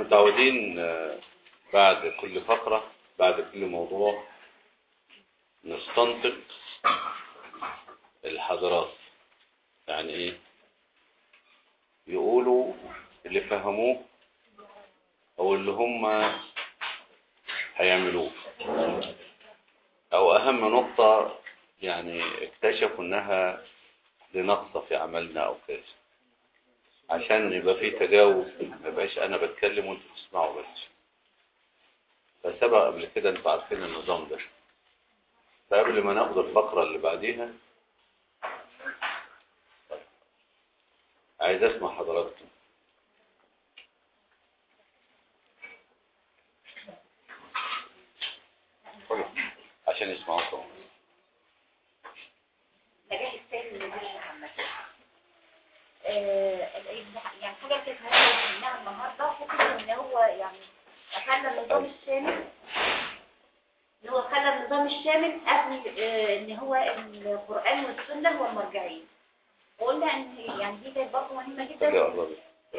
متعودين آه، بعد كل فقرة بعد كل موضوع نستنطق الحضارات يعني ايه يقولوا اللي فهموه او اللي هم هيعملوه او اهم نقطة يعني اكتشفوا انها لنقصة في عملنا او كذا عشان يبقى في تجاوب ما يبقاش انا بتكلم وانتوا تسمعوا بس فسبق قبل كده انتوا عارفين النظام ده فقبل ما ناخد الفقرة اللي بعديها عايز اسمع حضراتكم قولوا، عشان يسمعوكم نجاح السيد من النبي محمد آه، يعني حاجة كانت مهمة منها النهاردة فكرة ان هو يعني خلى النظام الشامل ان هو خلى النظام الشامل قبل آه، ان هو القرآن والسنة هو المرجعية وقلنا ان يعني دي كانت برضه مهمة خليها جدا قربت.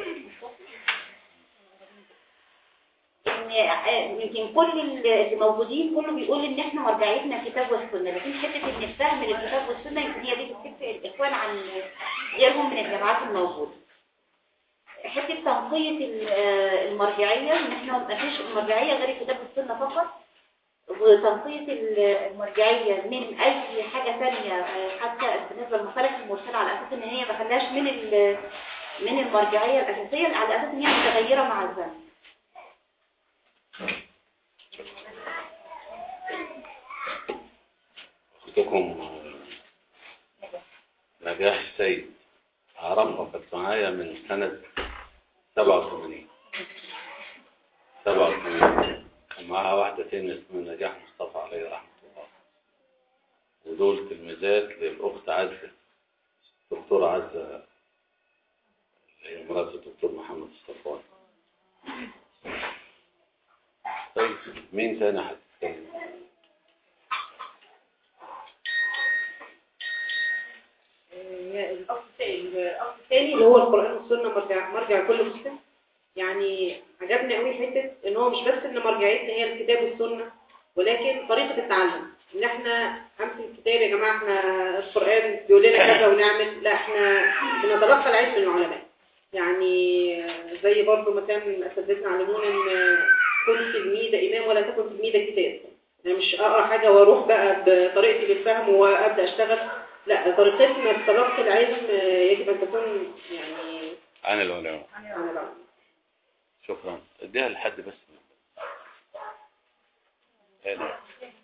ان آه، يمكن كل اللي موجودين كله بيقول ان احنا مرجعيتنا الكتاب والسنه لكن حته ان الفهم للكتاب والسنه يمكن هي دي بتفرق الاخوان عن غيرهم من الجامعات الموجوده حته تنقيه ال- آه، المرجعيه ان احنا ما فيش مرجعيه غير الكتاب والسنه فقط وتنقيه ال- المرجعيه من اي حاجه ثانيه آه، حتى بالنسبه للمصالح المرسله على اساس ان هي ما خلاش من ال- من المرجعيه الاساسيه على اساس ان هي متغيره مع الزمن اختكم نجاح السيد عرفها كانت معايا من سنة 87 87 كان معاها واحدة تانية اسمها نجاح مصطفى عليه رحمة الله ودول تلميذات للأخت عزة دكتور عزة هي مرات الدكتور محمد الصفوان طيب مين تاني هتتكلم؟ الأصل الثاني الأصل الثاني اللي هو القرآن والسنة مرجع مرجع كل مسلم يعني عجبني قوي حتة إن هو مش بس إن مرجعيتنا هي الكتاب والسنة ولكن طريقة التعلم إن إحنا همسك الكتاب يا جماعة إحنا القرآن بيقول لنا كذا ونعمل لا إحنا بنتلقى العلم من العلماء يعني زي برضه ما كان أساتذتنا علمونا إن كن تلميذ إمام ولا تكن تلميذ كتاب يعني مش أقرأ حاجة وأروح بقى بطريقتي للفهم وأبدأ أشتغل لا طريقتنا في تلقي العلم يجب أن تكون يعني عن العلماء على العلم شكرا اديها لحد بس ايه ده؟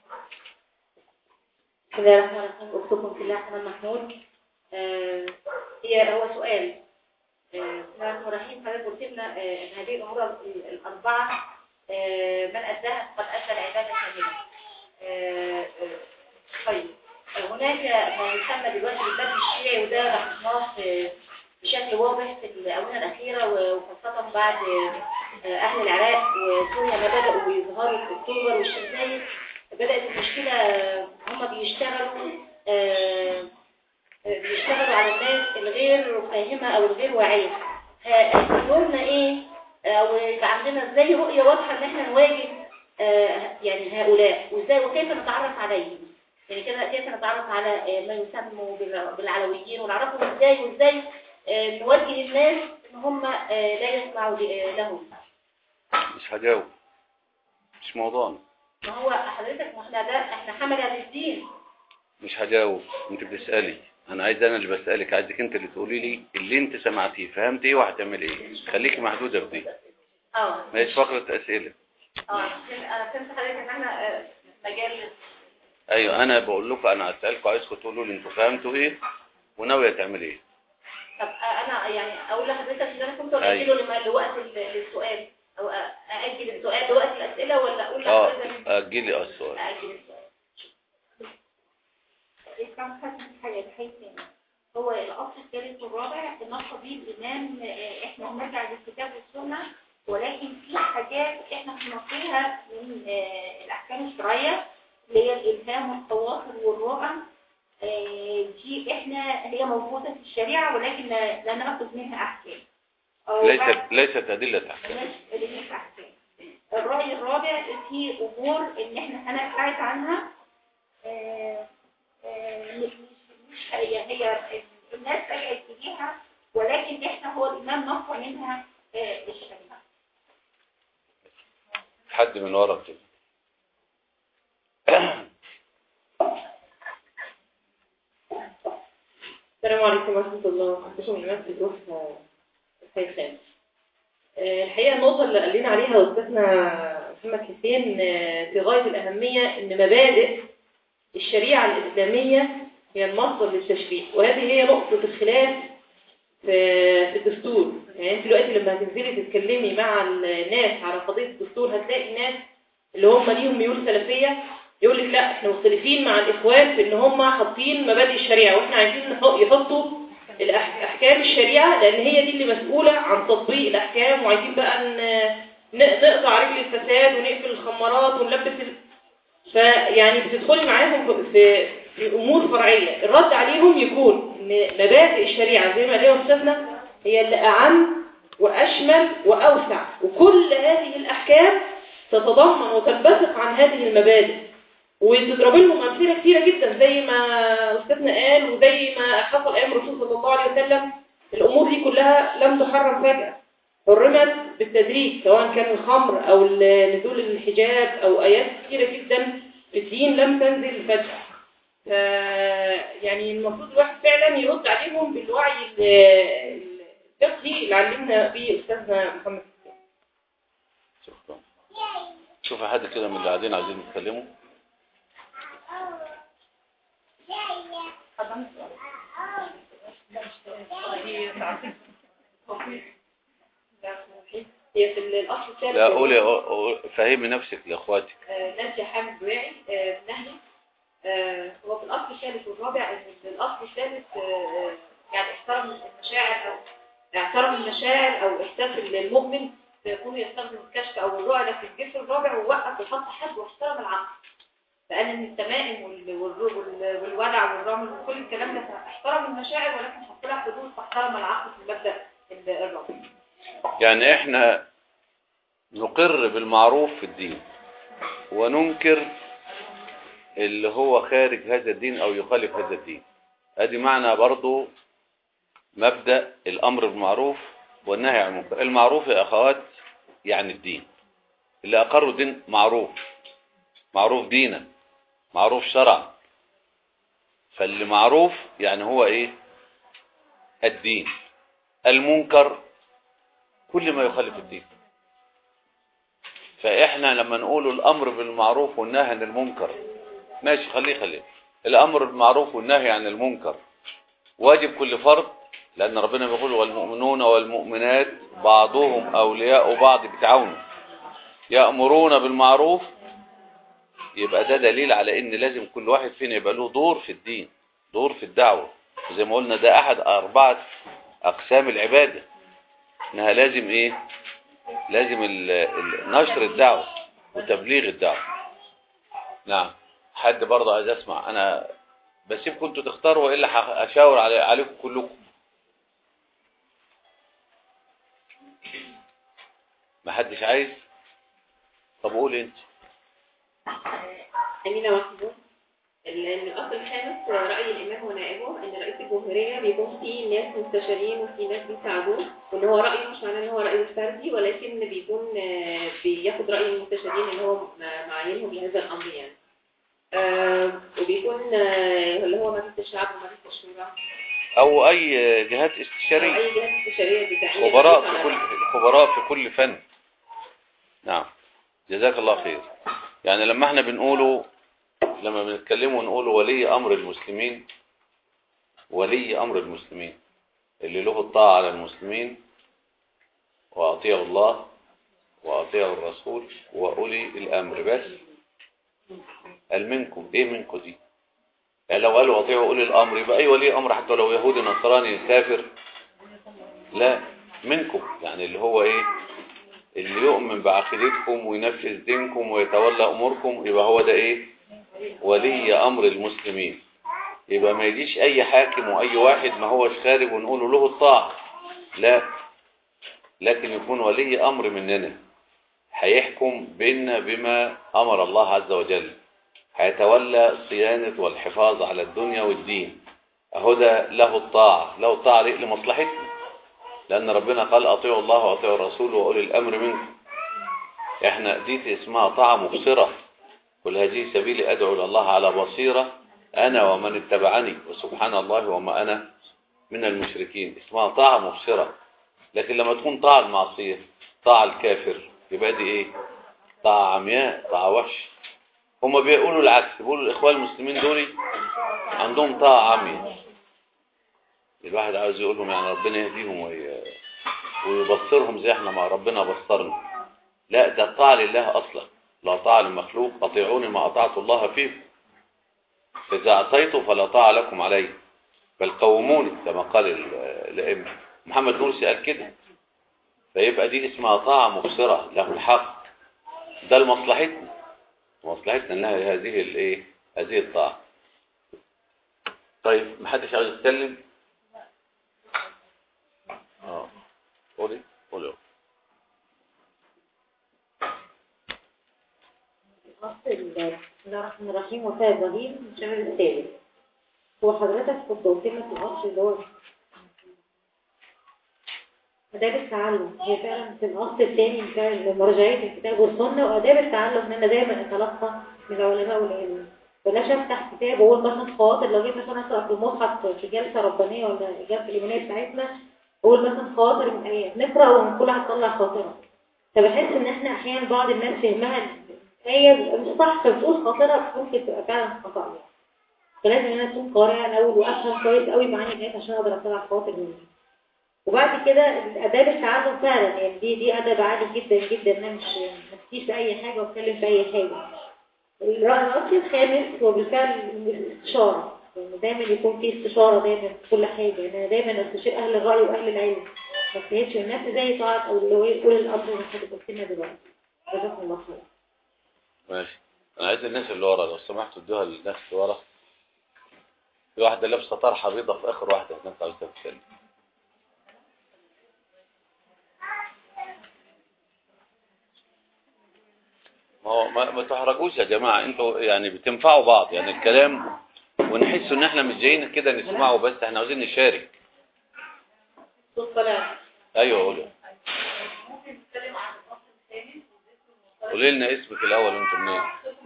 بسم الله الرحمن الرحيم اكتبكم في الله حمد محمود آه، هي هو سؤال آه، بسم الله الرحمن الرحيم حضرتك قلت لنا آه، ان هذه الامور ال- الاربعه آه، من اداها قد ادى العباده كامله آه، آه، طيب هناك ما يسمى دلوقتي بالبدء الشيعي وده لاحظناه في- بشكل واضح في الاونه الاخيره وخاصه بعد آه، اهل العراق وسوريا ما بداوا يظهروا في اكتوبر والشمسيه بدأت المشكلة هم بيشتغلوا آه، آه، بيشتغلوا على الناس الغير فاهمة أو الغير واعية ه- دورنا إيه أو يبقى عندنا إزاي رؤية واضحة إن إحنا نواجه آه، يعني هؤلاء وإزاي وكيف نتعرف عليهم يعني كده كيف نتعرف على آه، ما يسموا بال- بالعلويين ونعرفهم إزاي وإزاي آه، نوجه الناس إن هم آه، لا يسمعوا ل- آه، لهم مش هجاوب مش موضوعنا ما هو حضرتك ما احنا ده احنا حملة للدين مش هجاوب انت بتسألي انا عايز انا اللي بسألك عايزك انت اللي تقولي لي اللي انت سمعتيه فهمت ايه وهتعمل ايه خليكي محدودة في دي اه ما هيش فقرة اسئلة اه انا فهمت حضرتك ان احنا آه، مجال ايوه انا بقول لكم انا هسألكم عايزكم تقولوا لي انتوا فهمتوا ايه وناوية تعمل ايه طب آه، انا يعني اقول لحضرتك ان انا كنت أيوة. اجله لما لوقت ال- السؤال او أ- ااجل السؤال لوقت الاسئله ولا اقول اه لحضرتك اجلي اه السؤال ااجل السؤال كان حاسس حاجه بحيث هو الاصل الثالث والرابع النقطه دي الامام آه، احنا هنرجع للكتاب والسنه ولكن في حاجات احنا بننقلها من آه، الاحكام الشرعيه اللي هي الالهام والخواطر والرؤى آه، دي احنا هي موجوده في الشريعه ولكن لا لا ناخذ منها احكام أو ليست بعد- ليست أدلة أحكام مش أدلة أحكام الرأي الرابع في أمور إن إحنا هنبتعد عنها آه، آه، مش مش هي هي الناس لجأت إليها ولكن إحنا هو الإمام نقى منها آه، الشريعة حد من ورا كده السلام عليكم ورحمة الله حضرتكم الإمام في دروس الفيسان الحقيقة النقطة اللي قال لنا عليها أستاذنا محمد حسين آه، في غاية الأهمية إن مبادئ الشريعة الإسلامية هي المصدر للتشريع وهذه هي نقطة الخلاف في في الدستور يعني انت دلوقتي لما هتنزلي تتكلمي مع الناس على قضية الدستور هتلاقي ناس اللي هم ليهم ميول سلفية يقول لك لا احنا مختلفين مع الإخوان في ان هم حاطين مبادئ الشريعة واحنا عايزين نحط- يحطوا الأح- احكام الشريعة لان هي دي اللي مسؤولة عن تطبيق الاحكام وعايزين بقى ن- ن- نقطع رجل الفساد ونقفل الخمارات ونلبس ال... فيعني بتدخلي معاهم في في امور فرعيه الرد عليهم يكون ان مبادئ الشريعه زي ما قال استاذنا هي اللي اعم واشمل واوسع وكل هذه الاحكام تتضمن وتنبثق عن هذه المبادئ وتضرب لهم امثله كثيره جدا زي ما استاذنا قال وزي ما حصل ايام الرسول صلى الله عليه وسلم الامور دي كلها لم تحرم فجاه حرمت بالتدريج سواء كان الخمر او نزول الحجاب او ايات كثيره جدا في الدين لم تنزل فجاه ف- يعني المفروض الواحد فعلا يرد عليهم بالوعي ال- الفقهي اللي علمنا بيه استاذنا محمد حسين شكرا شوف حد كده من اللي قاعدين عايزين يتكلموا هي في الاصل الثالث لا قولي قولي- فهمي نفسك لاخواتك آه، نانسي حامد دواعي آه، نهلي آه، هو في الأصل الثالث والرابع إن الأصل الثالث آه، يعني احترم المشاعر أو احترم المشاعر أو إحساس المؤمن فيكون يستخدم الكشف أو الرؤى لكن الجسر الرابع ووقف وحط حد واحترم العقل فقال إن التمائم وال- والر- وال- والولع والرمل وكل الكلام ده احترم المشاعر ولكن حط لها حدود فاحترم العقل في المبدأ الرابع يعني احنا نقر بالمعروف في الدين وننكر اللي هو خارج هذا الدين او يخالف هذا الدين ادي معنى برضو مبدأ الامر بالمعروف والنهي عن المنكر المعروف يا اخوات يعني الدين اللي اقروا دين معروف معروف دينا معروف شرعا فاللي معروف يعني هو ايه الدين المنكر كل ما يخالف الدين فاحنا لما نقول الامر بالمعروف والنهي عن المنكر ماشي خليه خليه الامر بالمعروف والنهي عن المنكر واجب كل فرد لان ربنا بيقول والمؤمنون والمؤمنات بعضهم اولياء بعض بتعاونوا يأمرون بالمعروف يبقى ده دليل على ان لازم كل واحد فينا يبقى له دور في الدين دور في الدعوة زي ما قلنا ده احد اربعة اقسام العبادة انها لازم ايه لازم ال- ال- نشر الدعوة وتبليغ الدعوة نعم حد برضه عايز اسمع انا بسيبكم انتوا تختاروا والا ح- اشاور علي عليكم كلكم ما حدش عايز طب قول انت أمينة محمود ال- الأصل الخامس رأي الإمام ونائبه إن رئيس الجمهورية بيكون فيه ناس مستشارين وفي ناس بيساعدوه وإن هو رأيه مش معناه إن هو رأيه فردي ولكن بيكون آه، بياخد رأي المستشارين اللي هو م- معينهم لهذا الأمر يعني. آه، وبيكون آه، اللي هو مجلس الشعب ومجلس الشورى او اي جهات أو استشارية أي جهة استشارية بتعمل خبراء في كل خبراء في كل فن نعم جزاك الله خير يعني لما احنا بنقوله لما بنتكلموا ونقول ولي امر المسلمين ولي امر المسلمين اللي له الطاعة على المسلمين واطيعوا الله واطيعوا الرسول واولي الامر بس قال منكم ايه منكم دي يعني لو قالوا اطيعوا اولي الامر يبقى اي ولي امر حتى لو يهودي نصراني كافر لا منكم يعني اللي هو ايه اللي يؤمن بعقيدتكم وينفذ دينكم ويتولى اموركم يبقى هو ده ايه ولي امر المسلمين يبقى ما يجيش اي حاكم واي واحد ما هوش خارج ونقوله له الطاعة لا لكن يكون ولي أمر مننا هيحكم بيننا بما أمر الله عز وجل هيتولى صيانة والحفاظ على الدنيا والدين أهو ده له الطاعة له الطاعة ليه؟ لمصلحتنا لأن ربنا قال أطيعوا الله وأطيعوا الرسول وأولي الأمر منكم احنا دي اسمها طاعة مبصرة قل هذه سبيلي أدعو إلى الله على بصيرة أنا ومن اتبعني وسبحان الله وما أنا من المشركين اسمها طاعة مبصرة لكن لما تكون طاعة المعصية طاعة الكافر يبقى دي ايه طاعة عمياء طاعة وحش هما بيقولوا العكس بيقولوا الإخوان المسلمين دول عندهم طاعة عمياء الواحد عاوز يقول لهم يعني ربنا يهديهم وي... ويبصرهم زي احنا ما ربنا بصرنا لا ده الطاعة لله أصلا لا طاعة للمخلوق أطيعوني ما أطعت الله فيكم فإذا أعطيته فلا طاعة لكم عليه بل قوموني كما قال الأئمة محمد نورسي قال كده فيبقى دي اسمها طاعة مبصرة له الحق ده لمصلحتنا مصلحتنا لها هذه الايه هذه الطاعة طيب محدش عاوز يتكلم اه قولي قولي الأصل بسم الله الرحمن الرحيم وفاة إبراهيم الشامل الثالث هو حضرتك كنت قلت لنا في الأصل اللي هو آداب التعلم هي فعلا في الأصل الثاني بتاع مرجعية الكتاب والسنة وآداب التعلم إن أنا دايما أتلقى من العلماء والعلم بلاش أفتح كتاب وأقول مثلا خواطر لو جيت مثلا أقرأ في المصحف في جلسة ربانية ولا إجابة الإيمانية بتاعتنا أقول مثلا خواطر من آيات نقرأ ومن كل واحد تطلع خاطرة فبحس إن إحنا أحيانا بعض الناس فهمها هي مش صح فبتقول خاطرة ممكن تبقى فعلا خطأ يعني فلازم ان انا اكون قارئة الاول وافهم كويس قوي معاني الايات عشان اقدر اطلع خواطر منها وبعد كده اداب التعلم فعلا يعني دي دي ادب عالي جدا جدا انا مش مفتيش باي حاجه واتكلم في اي حاجه الراي الاصلي الخامس هو بالفعل الاستشاره يعني دايما يكون في استشاره دايما في كل حاجه انا دايما استشير اهل الراي واهل العلم ما تفهمش الناس زي طاعه او اللي هو يقول الامر اللي حضرتك قلت لنا دلوقتي جزاكم الله خير ماشي انا عايز الناس اللي ورا لو سمحتوا ادوها للناس اللي ورا في واحده لابسه طرحه بيضه في اخر واحده هناك عاوزه تتكلم ما هو ما, ما تحرجوش يا جماعه انتوا يعني بتنفعوا بعض يعني الكلام ونحس ان احنا مش جايين كده نسمعه بس احنا عاوزين نشارك صوت طلع ايوه قولي ممكن نتكلم عن الاصل الثاني قولي لنا اسمك الاول انت منين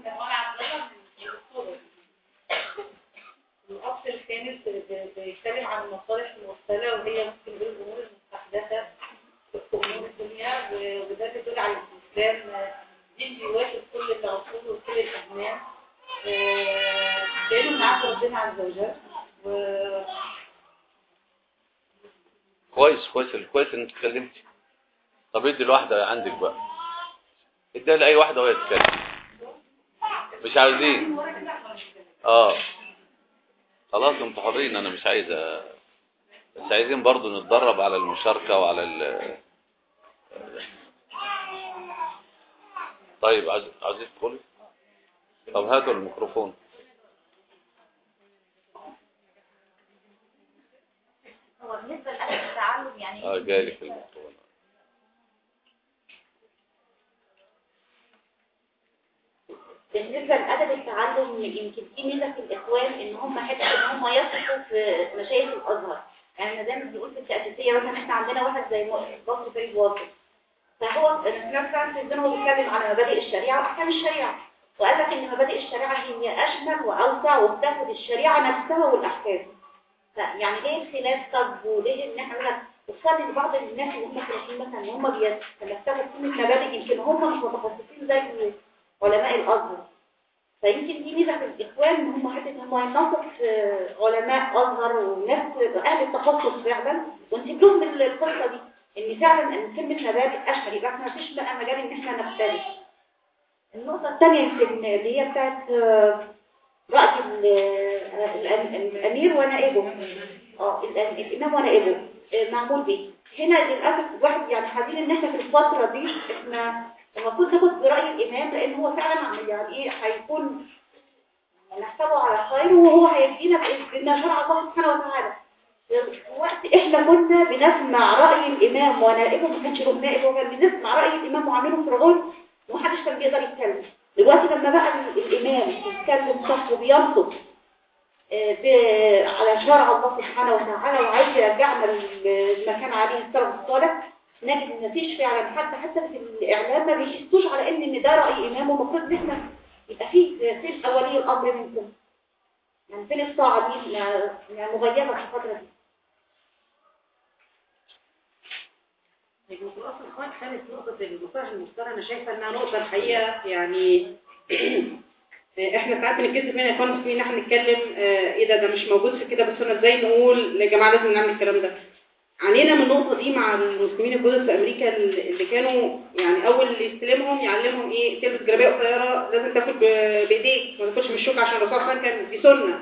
الأصل الخامس بيتكلم عن المصالح الموصلة وهي ممكن غير الأمور المستحدثة في أمور الدنيا وده بيدل على الإسلام دين بيواجه كل العصور وكل الأزمان لأنه معاه ربنا عز وجل و كويس كويس كويس ان انت اتكلمتي طب ادي الواحده عندك بقى اديها لاي واحده وهي تتكلم مش عايزين اه خلاص انتوا حرين انا مش عايز أ... بس عايزين برضو نتدرب على المشاركة وعلى ال طيب عايز عايزين تقولي طب هاتوا الميكروفون هو بالنسبة لأهل التعلم يعني اه جاي في الميكروفون بالنسبة لأدب التعلم يمكن في ميزة في الإخوان إن هم حتى إن هم يثقوا في مشايخ الأزهر يعني زي ما بنقول في التأسيسية مثلا إحنا عندنا واحد زي بكر فريد واصف فهو أنا سمعت فرانسيس إن هو بيتكلم على مبادئ الشريعة وأحكام الشريعة وقال لك إن مبادئ الشريعة هي أشمل وأوسع وبتاخد الشريعة نفسها والأحكام يعني ليه الخلاف طب وليه إن إحنا وخصوصا ان بعض الناس اللي هم شايفين مثلا ان هم بيتمسكوا بكلمه مبادئ يمكن هم مش متخصصين زي علماء الازهر فيمكن دي ميزه في الاخوان ان هم حته ان هم ينصف علماء ازهر وناس اهل التخصص فعلا ونسيب لهم القصه دي ان فعلا ان كلمه مبادئ اشهر يبقى احنا مفيش بقى مجال ان احنا نختلف النقطه الثانيه يمكن اللي هي بتاعت راي الامير ونائبه اه الامام ونائبه معمول به هنا للاسف الواحد يعني حزين ان احنا في الفتره دي احنا المفروض ناخد برأي الإمام لأن هو فعلا يعني إيه هيكون نحسبه على خير وهو هيدينا بإذن شرع الله سبحانه وتعالى في وقت احنا كنا بنسمع رأي الامام ونائبه ما كانش له نائب هو كان بنسمع رأي الامام وعامله فرعون ومحدش كان بيقدر يتكلم دلوقتي لما بقى الامام يتكلم صح وبينطق آه، ب- على شرع الله سبحانه وتعالى وعايز يرجعنا للمكان عليه السلف الصالح نجد ان مفيش فعلا حتى حتى في الاعلام ما بيحسوش على ان ان ده راي امام ومفروض ان احنا يبقى في فين اولي الامر منكم يعني فين الطاعه دي يعني يعني مغيبه في الفتره دي لكن في الاصل اخوان كانت نقطه المصالح المشتركه انا شايفه انها نقطه الحقيقه يعني احنا ساعات بنتكسف منها يا اخوان المسلمين ان احنا نتكلم آه، ايه ده ده مش موجود في كده بس انا ازاي نقول يا جماعه لازم نعمل الكلام ده علينا من النقطه دي مع المسلمين الجدد في امريكا اللي كانوا يعني اول اللي يستلمهم يعلمهم ايه تلبس جلابيه قصيره لازم تاكل ب- بايديك ما تاكلش بالشوكه عشان الرسول صلى الله عليه وسلم كان دي سنه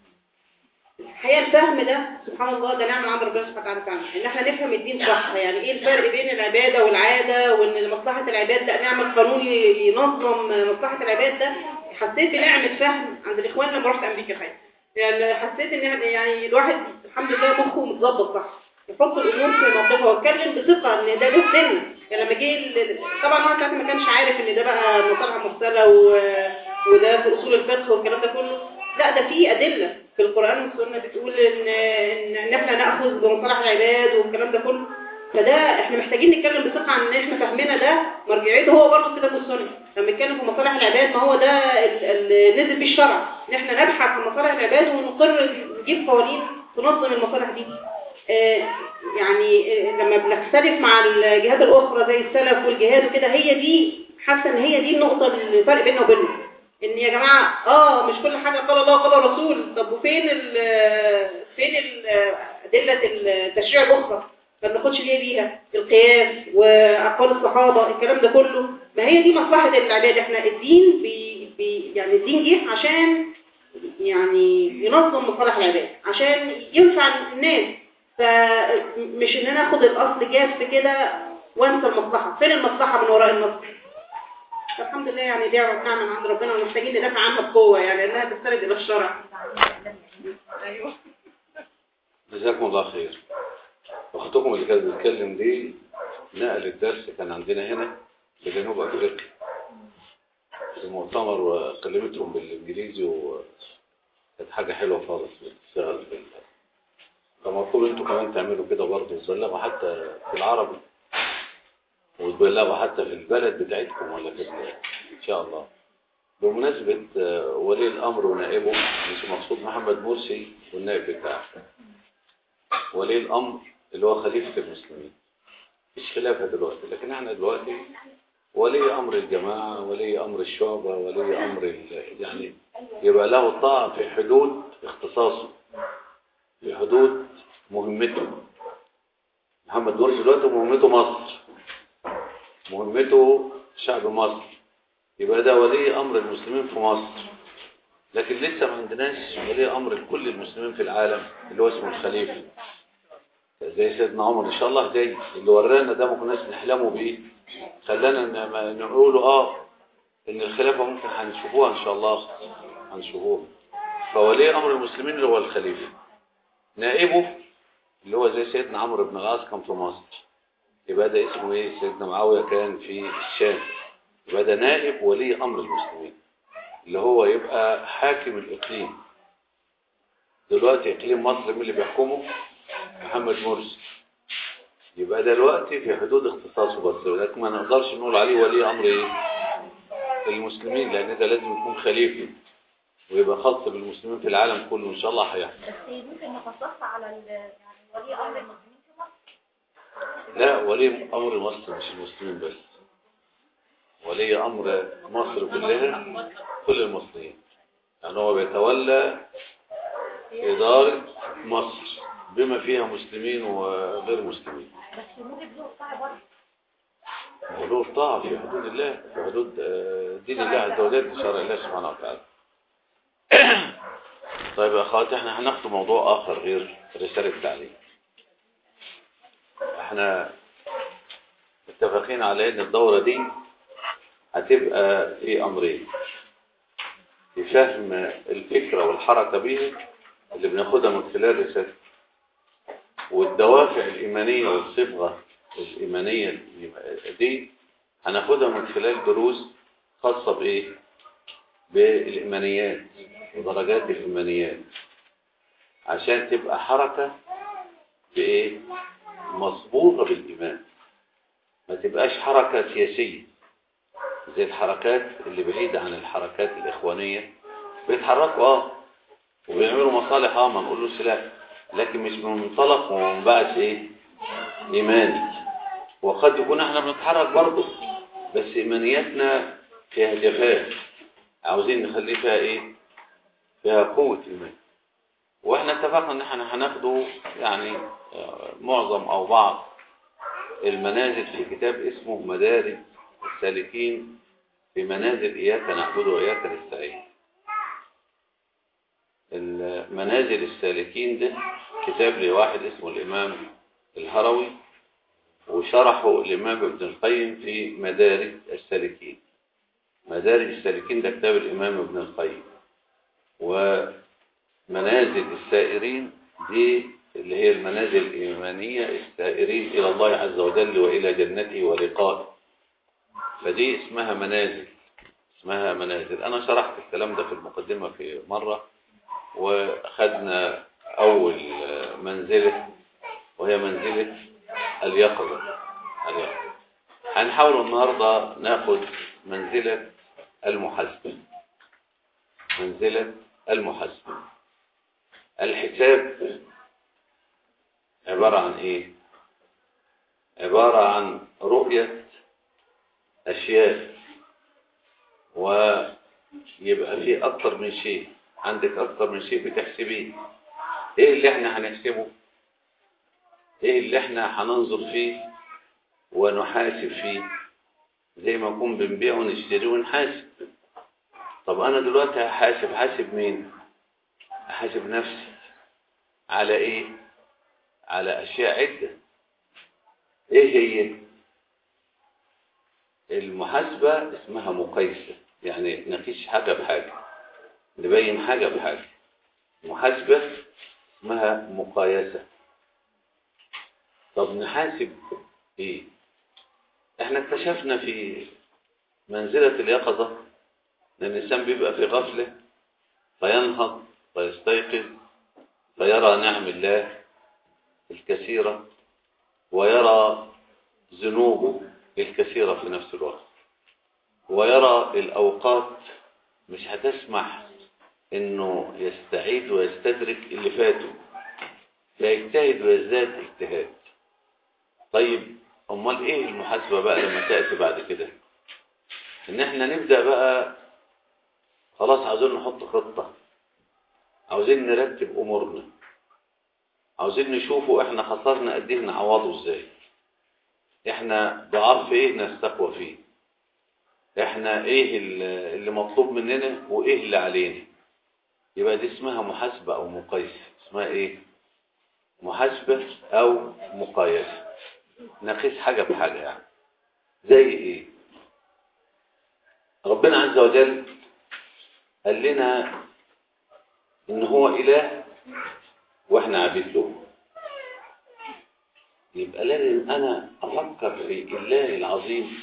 الحقيقه الفهم ده سبحان الله ده نعمه عند ربنا سبحانه وتعالى فعلا ان احنا نفهم الدين صح يعني ايه الفرق بين العباده والعاده وان مصلحه العباد لا نعمل قانون ينظم مصلحه العباد ده حسيت بنعمه فهم عند الاخوان لما رحت امريكا خير يعني حسيت ان إحنا- يعني الواحد الحمد لله مخه متظبط صح يحط الامور في موقفها واتكلم بثقه ان ده له سن يعني لما جه ال- طبعا هو ساعتها ما كانش عارف ان ده بقى مصالحه مرسله و- وده في اصول الفقه والكلام ده كله لا ده في ادله في القران والسنه بتقول ان ان إن احنا ناخذ بمصالح العباد والكلام ده كله فده احنا محتاجين نتكلم بثقه عن ان احنا فاهمنا ده مرجعيته هو برضه الكتاب والسنه لما نتكلم في مصالح العباد ما هو ده ال- اللي نزل بيه الشرع ان احنا نبحث عن مصالح العباد ونقر نجيب قوانين تنظم المصالح دي آه، يعني آه، لما بنختلف مع الجهات الاخرى زي السلف والجهاد وكده هي دي حاسه ان هي دي النقطه الفرق بيننا وبينهم ان يا جماعه اه مش كل حاجه قال الله قال الرسول طب وفين ال فين ال ادله التشريع الاخرى ما بناخدش ليه بيها القياس واقوال الصحابه الكلام ده كله ما هي دي مصلحه العباد احنا الدين بي بي يعني الدين جه عشان يعني ينظم مصالح العباد عشان ينفع الناس فمش ان انا اخد الاصل جاف كده وانسى المصلحه فين المصلحه من وراء النص الحمد لله يعني دي نعمه من عند ربنا ومحتاجين ندافع عنها بقوه يعني انها تستند الى الشرع ايوه جزاكم الله خير اختكم اللي كانت بتتكلم دي نقل الدرس كان عندنا هنا في جنوب افريقيا في المؤتمر وكلمتهم بالانجليزي وكانت حاجه حلوه خالص بتشتغل بال فمطلوب انتوا كمان تعملوا كده برضه وتبلغوا حتى في العربي وتبلغوا حتى في البلد بتاعتكم ولا في ال- ان شاء الله بمناسبة آه، ولي الأمر ونائبه مش مقصود محمد مرسي والنائب بتاعه ولي الأمر اللي هو خليفة المسلمين مش خلافة دلوقتي لكن احنا دلوقتي ولي أمر الجماعة ولي أمر الشعبة ولي أمر ال- يعني يبقى له الطاعة في حدود اختصاصه في حدود مهمته محمد مرسي دلوقتي مهمته مصر مهمته شعب مصر يبقى ده ولي أمر المسلمين في مصر لكن لسه ما عندناش ولي أمر لكل المسلمين في العالم اللي هو اسمه الخليفة زي سيدنا عمر إن شاء الله جاي اللي ورانا ده ما كناش نحلمه بيه خلانا ن- ما نقوله آه إن الخلافة ممكن هنشوفوها إن شاء الله هنشوفوها فولي أمر المسلمين اللي هو الخليفة نائبه اللي هو زي سيدنا عمرو بن العاص كان في مصر يبقى ده اسمه ايه سيدنا معاوية كان في الشام يبقى ده نائب ولي امر المسلمين اللي هو يبقى حاكم الاقليم دلوقتي اقليم مصر مين اللي بيحكمه محمد مرسي يبقى ده دلوقتي في حدود اختصاصه بس لكن ما نقدرش نقول عليه ولي امر ايه المسلمين لان ده لازم يكون خليفه ويبقى خاص بالمسلمين في العالم كله ان شاء الله هيحصل بس ممكن نخصصها على ال- يعني ولي امر المسلمين في مصر لا ولي أمر مصر مش المسلمين بس ولي أمر مصر كلها كل المصريين يعني هو بيتولى إدارة مصر بما فيها مسلمين وغير مسلمين بس في موجب له الطاعه برضه ولو الطاعة في حدود الله في حدود آه، دين الله عز وجل شرع الله سبحانه وتعالى طيب يا أخواتي احنا هناخد موضوع آخر غير رسالة التعليم احنا متفقين على ان الدورة دي هتبقى في امرين في فهم الفكرة والحركة بيها اللي بناخدها من خلال رسالة والدوافع الإيمانية والصبغة الإيمانية دي هناخدها من خلال دروس خاصة بإيه؟ بالإيمانيات ودرجات الإيمانيات عشان تبقى حركة بإيه؟ مصبوطة بالإيمان ما تبقاش حركة سياسية زي الحركات اللي بعيدة عن الحركات الإخوانية بيتحركوا اه وبيعملوا مصالح اه ما نقولوش لا لكن مش من منطلق ومنبعث ايه ايماني وقد يكون احنا بنتحرك برضه بس ايمانياتنا فيها جفاف عاوزين نخلي فيها ايه فيها قوة ايمان واحنا اتفقنا ان احنا هناخده يعني آه، معظم او بعض المنازل في كتاب اسمه مدارج السالكين في منازل إياك نعبد وإياك نستعين المنازل السالكين ده كتاب لواحد اسمه الإمام الهروي وشرحه الإمام ابن القيم في مدارج السالكين مدارج السالكين ده كتاب الإمام ابن القيم ومنازل السائرين دي اللي هي المنازل الإيمانية السائرين إلى الله عز وجل وإلى جنته ولقائه فدي اسمها منازل اسمها منازل أنا شرحت الكلام ده في المقدمة في مرة وخدنا أول منزلة وهي منزلة اليقظة اليقظة هنحاول النهاردة ناخد منزلة المحاسبة منزلة المحاسبة الحساب عبارة عن ايه عبارة عن رؤية اشياء ويبقى فيه اكتر من شيء عندك اكتر من شيء بتحسبيه ايه اللي احنا هنحسبه ايه اللي احنا هننظر فيه ونحاسب فيه زي ما نكون بنبيع ونشتري ونحاسب طب انا دلوقتي هحاسب حاسب مين احاسب نفسي على ايه على اشياء عدة ايه هي المحاسبة اسمها مقايسة يعني نقيس حاجة بحاجة نبين حاجة بحاجة محاسبة اسمها مقايسة طب نحاسب ايه احنا اكتشفنا في منزلة اليقظة ان الانسان بيبقى في غفلة فينهض فيستيقظ فيرى نعم الله الكثيرة ويرى ذنوبه الكثيرة في نفس الوقت ويرى الأوقات مش هتسمح انه يستعيد ويستدرك اللي فاته فيجتهد ويزداد اجتهاد طيب امال ايه المحاسبة بقى لما تأتي بعد كده ان احنا نبدأ بقى خلاص عاوزين نحط خطة عاوزين نرتب امورنا عاوزين نشوفوا احنا خسرنا قد ايه نعوضه ازاي احنا ضعاف في ايه نستقوى فيه احنا ايه اللي اللي مطلوب مننا وايه اللي علينا يبقى دي اسمها محاسبة او مقايسة اسمها ايه محاسبة او مقايسة نقيس حاجة بحاجة يعني زي ايه ربنا عز وجل قال لنا ان هو اله واحنا عبيد له يبقى لازم انا افكر في الله العظيم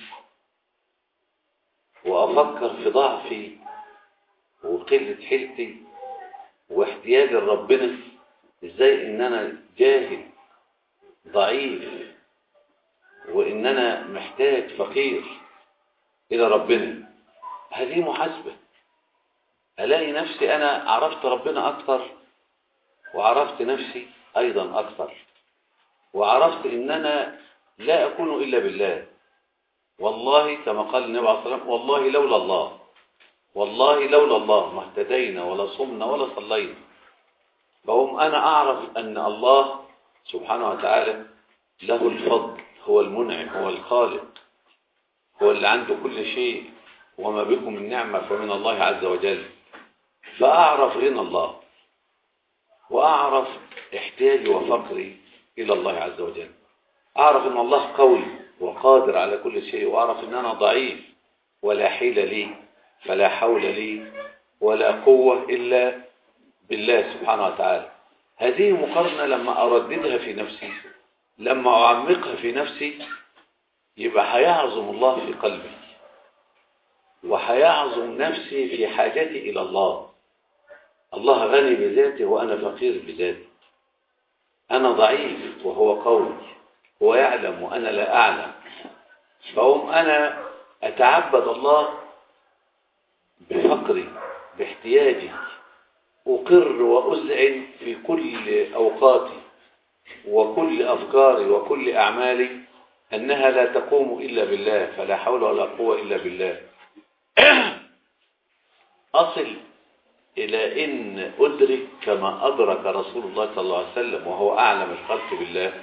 وافكر في ضعفي وقلة حيلتي واحتياجي لربنا ازاي ان انا جاهل ضعيف وان انا محتاج فقير الى ربنا هذه محاسبة الاقي نفسي انا عرفت ربنا اكتر وعرفت نفسي ايضا اكتر وعرفت ان انا لا اكون الا بالله والله كما قال النبي عليه الصلاه والسلام والله لولا الله والله لولا الله ما اهتدينا ولا صمنا ولا صلينا فهم انا اعرف ان الله سبحانه وتعالى له الفضل هو المنعم هو الخالق هو اللي عنده كل شيء وما بكم من نعمة فمن الله عز وجل فأعرف غنى الله وأعرف احتياجي وفقري إلى الله عز وجل أعرف أن الله قوي وقادر على كل شيء وأعرف أن أنا ضعيف ولا حيل لي فلا حول لي ولا قوة إلا بالله سبحانه وتعالى هذه مقارنة لما أرددها في نفسي لما أعمقها في نفسي يبقى هيعظم الله في قلبي وهيعظم نفسي في حاجتي إلى الله الله غني بذاته وأنا فقير بذاتي أنا ضعيف وهو قوي هو يعلم وأنا لا أعلم فأقوم أنا أتعبد الله بفقري باحتياجي أقر وأذعن في كل أوقاتي وكل أفكاري وكل أعمالي أنها لا تقوم إلا بالله فلا حول ولا قوة إلا بالله أصل إلى إن أدرك كما أدرك رسول الله صلى الله عليه وسلم وهو أعلم الخلق بالله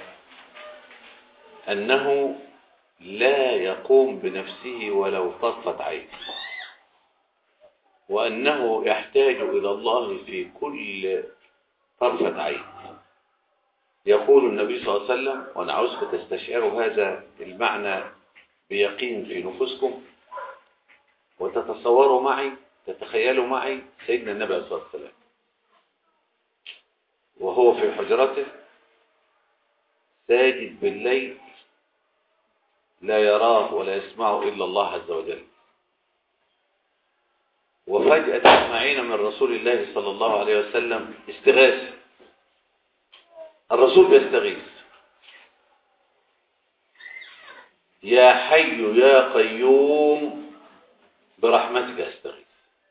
أنه لا يقوم بنفسه ولو طرفت عين وأنه يحتاج إلى الله في كل طرفة عين يقول النبي صلى الله عليه وسلم وأنا عاوزكم تستشعروا هذا المعنى بيقين في نفوسكم وتتصوروا معي تتخيلوا معي سيدنا النبي صلى الله عليه وسلم وهو في حجرته ساجد بالليل لا يراه ولا يسمعه إلا الله عز وجل وفجأة تسمعين من رسول الله صلى الله عليه وسلم استغاثة الرسول بيستغيث يا حي يا قيوم برحمتك استغيث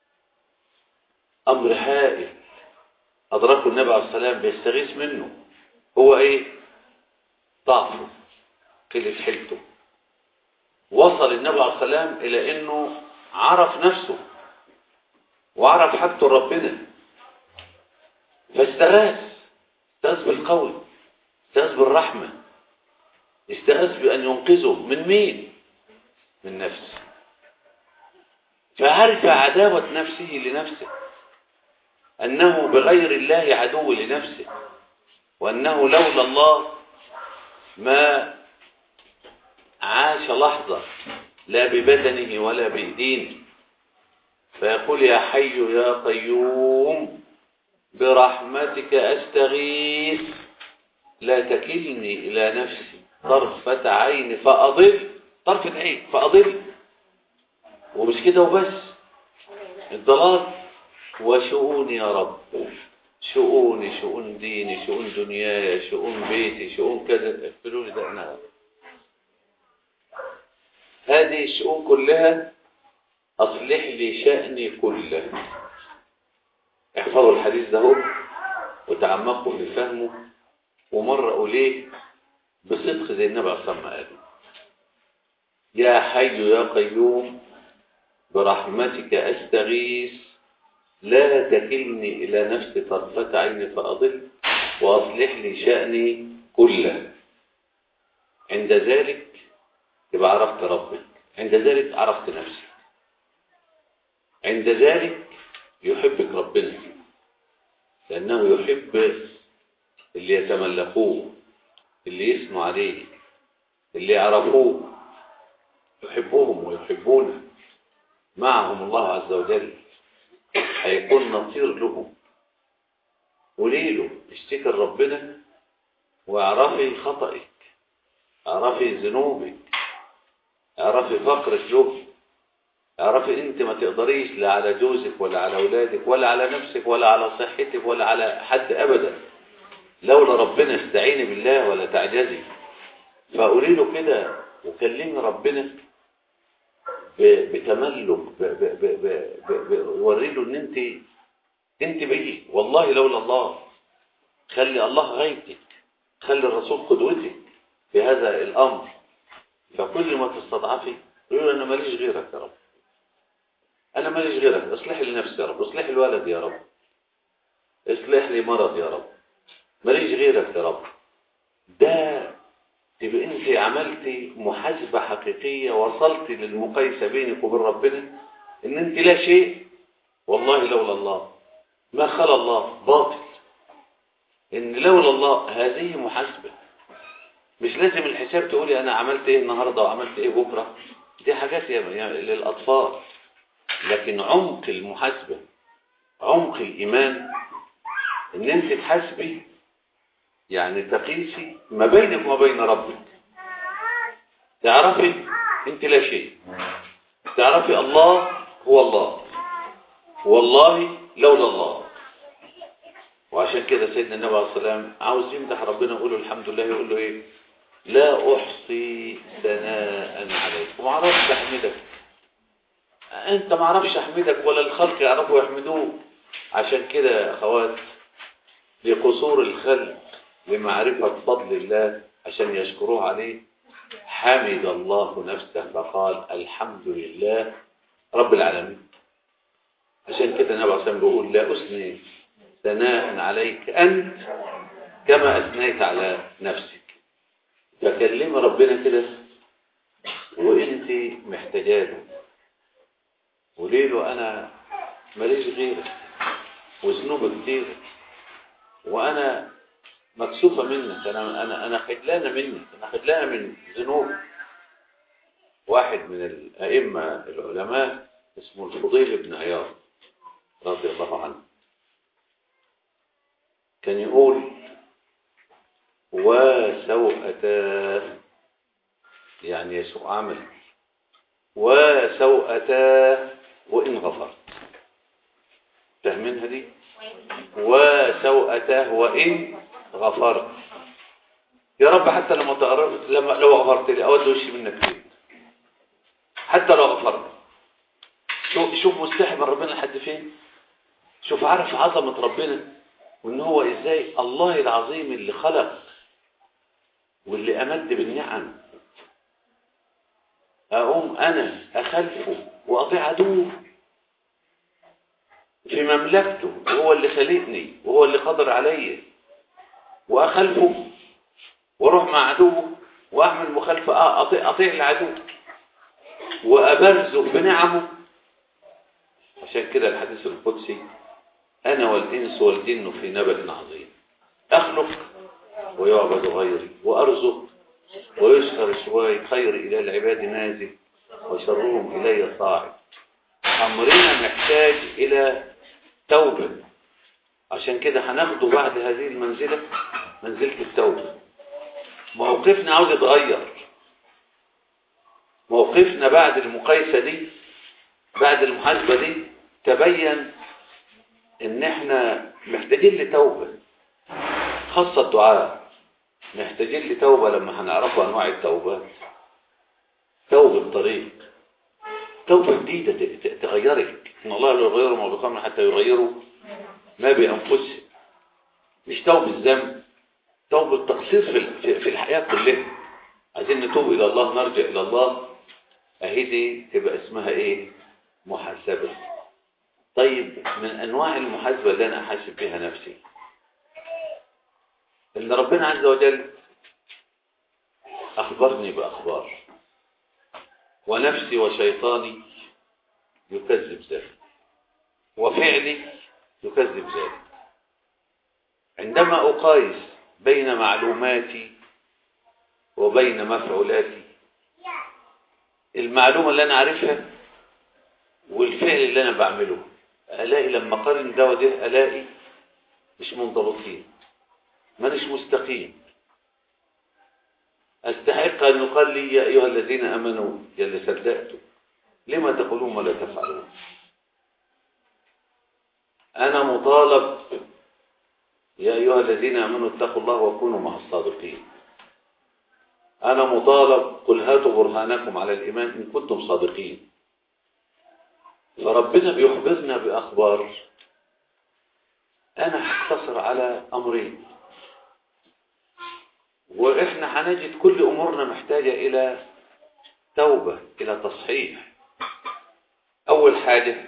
أمر هائل أدركه النبي عليه السلام بيستغيث منه هو إيه ضعفه قلة حيلته وصل النبي عليه السلام إلى أنه عرف نفسه وعرف حاجته ربنا فاستغاث استغاث بالقول استغاث بالرحمة استغاث بأن ينقذه من مين من نفسه فعرف عداوة نفسه لنفسه أنه بغير الله عدو لنفسه وأنه لولا الله ما عاش لحظة لا ببدنه ولا بدينه فيقول يا حي يا قيوم برحمتك أستغيث لا تكلني إلى نفسي طرفة عين فأضل طرفة عين فأضل ومش كده وبس الضلال وشؤوني يا رب شؤوني شؤون ديني شؤون دنياي شؤون بيتي شؤون كذا اقفلوا لي ده انا هذه الشؤون كلها أصلح لي شأني كله احفظوا الحديث ده هو وتعمقوا في فهمه ومرقوا ليه بصدق زي النبي عليه الصلاة والسلام قال يا حي يا قيوم برحمتك أستغيث لا تكلني إلى نفسي طرفة عين فأضل وأصلح لي شأني كله عند ذلك يبقى عرفت ربك عند ذلك عرفت نفسك عند ذلك يحبك ربنا لأنه يحب اللي يتملكوه اللي يسموا عليه اللي يعرفوه يحبهم ويحبونه معهم الله عز وجل هيكون نصير لهم قولي له اشتكي لربنا واعرفي خطئك اعرفي ذنوبك اعرفي فقرك له اعرفي انت ما تقدريش لا على جوزك ولا على اولادك ولا على نفسك ولا على صحتك ولا على حد ابدا لولا ربنا استعيني بالله ولا تعجزي فقولي له كده وكلمي ربنا بتملك وري له ان انت انت بيه والله لولا الله خلي الله غايتك خلي الرسول قدوتك في هذا الامر فكل ما تستضعفي قولي له انا ماليش غيرك يا رب انا ماليش غيرك اصلح لي نفسي يا رب اصلح الولد يا رب اصلح لي مرض يا رب ماليش غيرك يا رب ده تبقى انت عملتي محاسبة حقيقية وصلت للمقايسة بينك وبين ربنا ان انت لا شيء والله لولا الله ما خلى الله باطل ان لولا الله هذه محاسبة مش لازم الحساب تقولي انا عملت ايه النهاردة وعملت ايه بكرة دي حاجات يعني للأطفال لكن عمق المحاسبة عمق الإيمان ان انت تحاسبي يعني تقيسي ما بينك وما بين ربك تعرفي انت لا شيء تعرفي الله هو الله والله لولا الله وعشان كده سيدنا النبي عليه الصلاه والسلام عاوز يمدح ربنا يقول له الحمد لله يقول له ايه لا احصي ثناء عليك وما اعرفش احمدك انت ما اعرفش احمدك ولا الخلق يعرفوا يحمدوك عشان كده يا اخوات لقصور الخلق لمعرفة فضل الله عشان يشكروه عليه حمد الله نفسه فقال الحمد لله رب العالمين عشان كده النبي عليه الصلاة والسلام بيقول لا أثني ثناء عليك أنت كما أثنيت على نفسك فكلم ربنا كده وانت محتاجاله وليه له انا ماليش غيرك وذنوب كتير وانا مكسوفه منك انا انا انا خجلانه منك انا خجلانه من ذنوب واحد من الائمه العلماء اسمه الفضيل بن عياض رضي الله عنه كان يقول وسوءتاه يعني يسوء عمل وسوءتاه وإن غفرت فاهمينها دي وسوءتاه وإن غفرت يا رب حتى لما تقرب لما لو غفرت لي اود وشي منك فين حتى لو غفرت شوف شوف مستحي من ربنا لحد فين شوف عارف عظمة ربنا وان هو ازاي الله العظيم اللي خلق واللي امد بالنعم اقوم انا اخلفه واطيع عدوه في مملكته وهو اللي خلقني وهو اللي قدر عليا واخلفه واروح مع عدوه واعمل مخالفه اطيع اطيع العدو وابرزه بنعمه عشان كده الحديث القدسي انا والانس والجن في نبأ عظيم اخلق ويعبد غيري وارزق ويسخر شواي خير الى العباد نازل وشرهم الي صاعد امرنا محتاج الى توبه عشان كده هناخده بعد هذه المنزله منزله التوبه موقفنا عاوز يتغير موقفنا بعد المقايسة دي بعد المحاسبة دي تبين ان احنا محتاجين لتوبة خاصة الدعاء محتاجين لتوبة لما هنعرفوا انواع التوبات توبة طريق توبة جديدة تغيرك ان الله لا يغير ما بقوم حتى يغيروا ما بانفسهم مش توبة ذنب توبة تقصير في في الحياة كلها عايزين نتوب إلى الله نرجع إلى الله أهي دي تبقى اسمها إيه محاسبة طيب من أنواع المحاسبة اللي أنا أحاسب بها نفسي إن ربنا عز وجل أخبرني بأخبار ونفسي وشيطاني يكذب ذلك وفعلي يكذب ذلك عندما أقايس بين معلوماتي وبين مفعولاتي المعلومة اللي أنا عارفها والفعل اللي أنا بعمله ألاقي لما قارن ده وده ألاقي مش منضبطين مانيش مستقيم أستحق أن يقال لي يا أيها الذين أمنوا يا اللي صدقتوا لما تقولون ما لا تفعلون أنا مطالب يا أيها الذين آمنوا اتقوا الله وكونوا مع الصادقين أنا مطالب قل هاتوا برهانكم على الإيمان إن كنتم صادقين فربنا بيخبرنا بأخبار أنا هختصر على أمرين وإحنا هنجد كل أمورنا محتاجة إلى توبة إلى تصحيح أول حاجة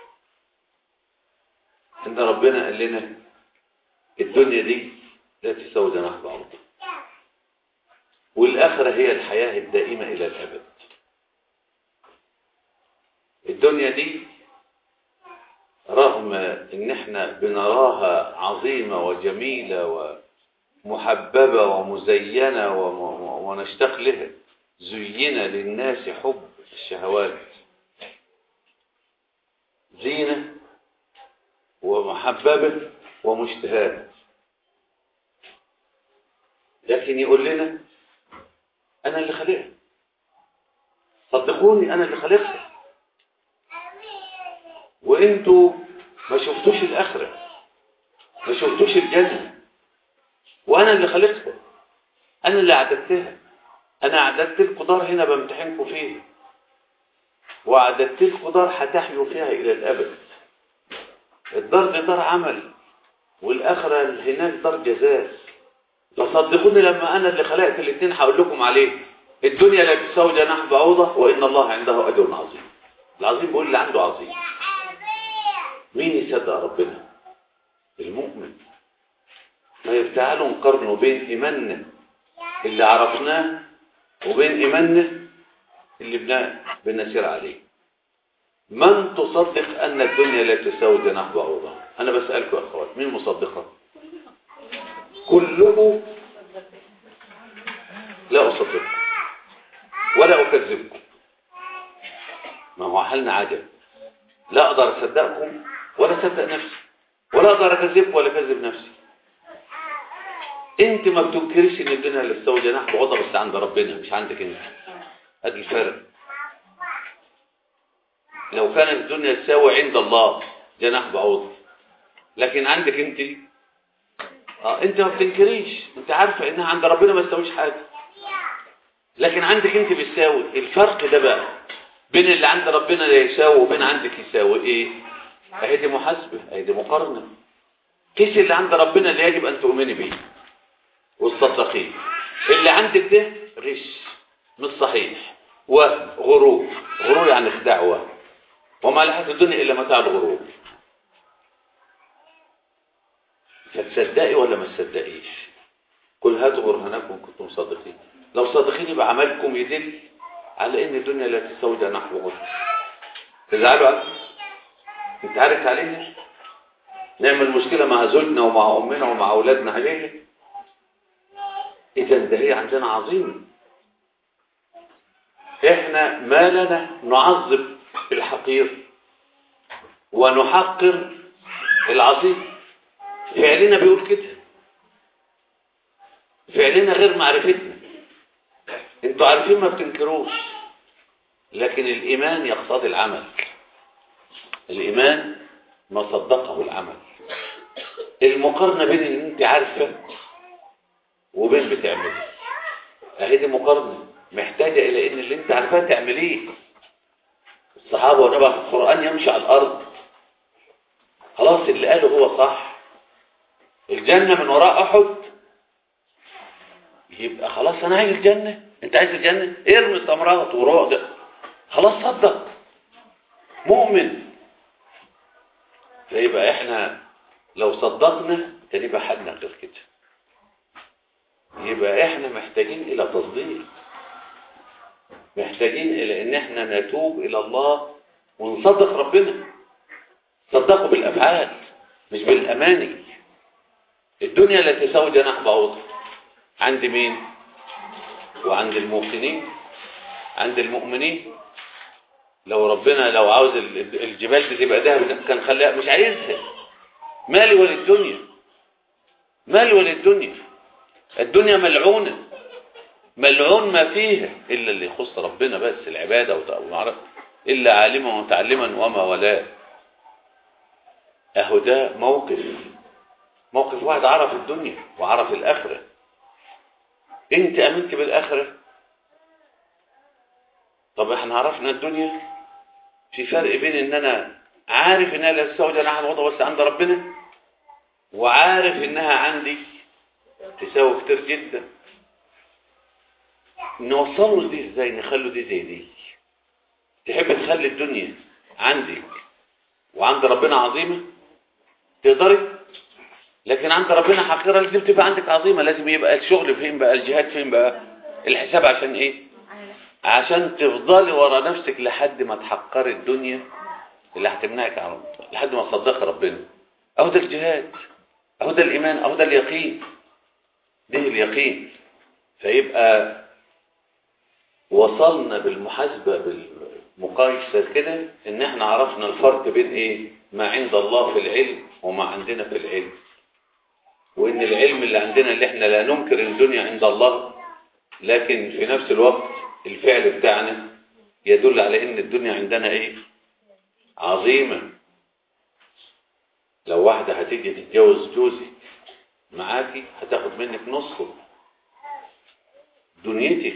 إن ربنا قال لنا الدنيا دي لا تساوي جناح بعوض والآخرة هي الحياة الدائمة إلى الأبد الدنيا دي رغم ان احنا بنراها عظيمة وجميلة ومحببة ومزينة ونشتاق لها زين للناس حب الشهوات زينة ومحببة ومشتهاة لكن يقول لنا انا اللي خلقها صدقوني انا اللي خلقها وانتوا ما شفتوش الاخره ما شفتوش الجنه وانا اللي خلقها انا اللي اعددتها انا اعددت لكم دار هنا بامتحنكم فيه واعددت لكم دار هتحيوا فيها الى الابد الدار دي دار عمل والاخره هناك دار جزاء فصدقوني لما انا اللي خلقت الاثنين هقول لكم عليه الدنيا لا تساوي جناح بعوضه وان الله عنده اجر عظيم العظيم بيقول اللي عنده عظيم مين يصدق ربنا المؤمن طيب تعالوا نقارنوا بين ايماننا اللي عرفناه وبين ايماننا اللي بنا بنسير عليه من تصدق ان الدنيا لا تساوي جناح بعوضه انا بسالكم يا اخوات مين مصدقه كلكم لا اصدقكم ولا اكذبكم ما هو حالنا عجب لا اقدر اصدقكم ولا اصدق نفسي ولا اقدر اكذبكم ولا اكذب نفسي انت ما بتنكريش ان الدنيا اللي تساوي جناح بعوضه بس عند ربنا مش عندك انت ادي الفرق لو كانت الدنيا تساوي عند الله جناح بعوضه لكن عندك انت اه انت ما بتنكريش انت عارفه انها عند ربنا ما تساويش حاجه لكن عندك انت بتساوي الفرق ده بقى بين اللي عند ربنا لا يساوي وبين عندك يساوي ايه اهي دي محاسبه اهي دي مقارنه قيس اللي عند ربنا اللي يجب ان تؤمني بيه وتصدقيه اللي عندك ده غش مش صحيح وهم غرور غرور يعني خداع وهم وما لحت الدنيا الا متاع الغرور فتصدقي ولا ما تصدقيش قل هاتوا برهانكم كنتم صادقين لو صادقين يبقى عملكم يدل على ان الدنيا لا تساوي جناح بعوض تزعلوا عنه انت عارف علينا نعمل مشكلة مع زوجنا ومع امنا ومع اولادنا عليها اذا ده هي عندنا عظيم احنا ما لنا نعظم الحقير ونحقر العظيم فعلنا بيقول كده فعلنا غير معرفتنا انتوا عارفين ما بتنكروش لكن الايمان يقتضي العمل الايمان ما صدقه العمل المقارنه بين ان انت عارفه وبين بتعمله اهي دي مقارنه محتاجه الى ان اللي انت عارفاه تعمليه الصحابه ونبع في القران يمشي على الارض خلاص اللي قاله هو صح الجنه من وراء احد يبقى خلاص انا عايز الجنه انت عايز الجنه ارمي التمرات وراء خلاص صدق مؤمن فيبقى احنا لو صدقنا كان يبقى حالنا غير كده يبقى احنا محتاجين الى تصديق محتاجين الى ان احنا نتوب الى الله ونصدق ربنا صدقوا بالافعال مش بالاماني الدنيا لا تساوي جناح بعوضه عند مين وعند الموقنين عند المؤمنين لو ربنا لو عاوز الجبال دي تبقى دهب كان خليها مش عايزها مالي وللدنيا مالي وللدنيا الدنيا ملعونة ملعون ما فيها إلا اللي يخص ربنا بس العبادة ومعرفة إلا عالما ومتعلما وما ولا أهو ده موقف موقف واحد عرف الدنيا وعرف الآخرة انت امنت بالاخره طب احنا عرفنا الدنيا في فرق بين ان انا عارف انها لا تساوي جناح الوضع بس عند ربنا وعارف انها عندي تساوي كتير جدا نوصله دي ازاي نخلوا دي زي دي تحب تخلي الدنيا عندك وعند ربنا عظيمه تقدري لكن عند ربنا حقيرة لازم تبقى عندك عظيمة لازم يبقى الشغل فين بقى الجهاد فين بقى الحساب عشان ايه عشان تفضلي ورا نفسك لحد ما تحقري الدنيا اللي هتمنعك عن لحد ما تصدق ربنا اهو ده الجهاد اهو ده الايمان اهو ده اليقين ده اليقين فيبقى وصلنا بالمحاسبة بالمقايسة كده ان احنا عرفنا الفرق بين ايه ما عند الله في العلم وما عندنا في العلم وإن العلم اللي عندنا اللي احنا لا ننكر الدنيا عند الله لكن في نفس الوقت الفعل بتاعنا يدل على ان الدنيا عندنا ايه عظيمة لو واحدة هتيجي تتجوز جوزي معاكي هتاخد منك نصه دنيتك